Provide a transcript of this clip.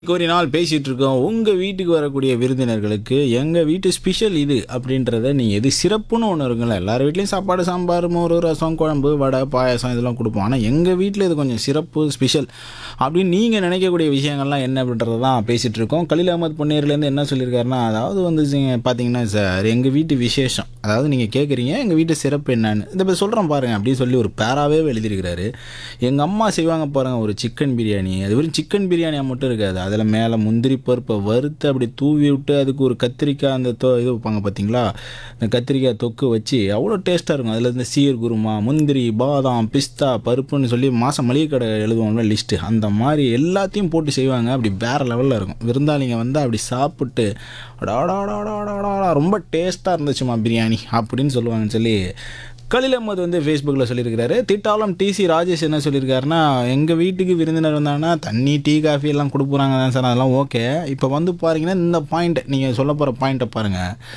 கூறினால் பேசிகிட்டு இருக்கோம் உங்கள் வீட்டுக்கு வரக்கூடிய விருந்தினர்களுக்கு எங்கள் வீட்டு ஸ்பெஷல் இது அப்படின்றத நீங்கள் எது சிறப்புன்னு ஒன்று இருக்குல்ல எல்லார் வீட்லேயும் சாப்பாடு சாம்பார் மோர் ரசம் குழம்பு வடை பாயாசம் இதெல்லாம் கொடுப்போம் ஆனால் எங்கள் வீட்டில் இது கொஞ்சம் சிறப்பு ஸ்பெஷல் அப்படின்னு நீங்கள் நினைக்கக்கூடிய விஷயங்கள்லாம் என்ன அப்படின்றத தான் பேசிகிட்டு இருக்கோம் கலீல் அகமது பொன்னேர்லேருந்து என்ன சொல்லியிருக்காருன்னா அதாவது வந்து சி- பார்த்தீங்கன்னா சார் எங்கள் வீட்டு விசேஷம் அதாவது நீங்கள் கேட்குறீங்க எங்கள் வீட்டு சிறப்பு என்னன்னு இந்த இப்போ சொல்கிறேன் பாருங்க அப்படின்னு சொல்லி ஒரு பேராவே எழுதியிருக்கிறாரு எங்கள் அம்மா செய்வாங்க பாருங்க ஒரு சிக்கன் பிரியாணி அது வெறும் சிக்கன் பிரியாணியாக மட்டும் இருக்காது அதில் மேலே முந்திரி பருப்பை வறுத்து அப்படி தூவி விட்டு அதுக்கு ஒரு கத்திரிக்காய் அந்த தொ இது வைப்பாங்க பார்த்தீங்களா இந்த கத்திரிக்காய் தொக்கு வச்சு அவ்வளோ டேஸ்ட்டாக இருக்கும் அதில் இந்த சீர் குருமா முந்திரி பாதாம் பிஸ்தா பருப்புன்னு சொல்லி மாதம் மளிகை கடை எழுதுவோம்ல லிஸ்ட்டு அந்த மாதிரி எல்லாத்தையும் போட்டு செய்வாங்க அப்படி வேறு லெவலில் இருக்கும் விருந்தாளிங்க வந்து அப்படி சாப்பிட்டு அடாடாடாடாடாடா ரொம்ப டேஸ்ட்டாக இருந்துச்சுமா பிரியாணி அப்படின்னு சொல்லுவாங்கன்னு சொல்லி கலில் அஹமது வந்து ஃபேஸ்புக்கில் சொல்லியிருக்கிறாரு திட்டாலம் டிசி ராஜேஷ் என்ன சொல்லியிருக்காருன்னா எங்கள் வீட்டுக்கு விருந்தினர் வந்தாங்கன்னா தண்ணி டீ காஃபி எல்லாம் கொடுக்குறாங்க தான் சார் அதெல்லாம் ஓகே இப்போ வந்து பாருங்கன்னா இந்த பாயிண்ட் நீங்கள் சொல்ல போகிற பாயிண்ட்டை பாருங்கள்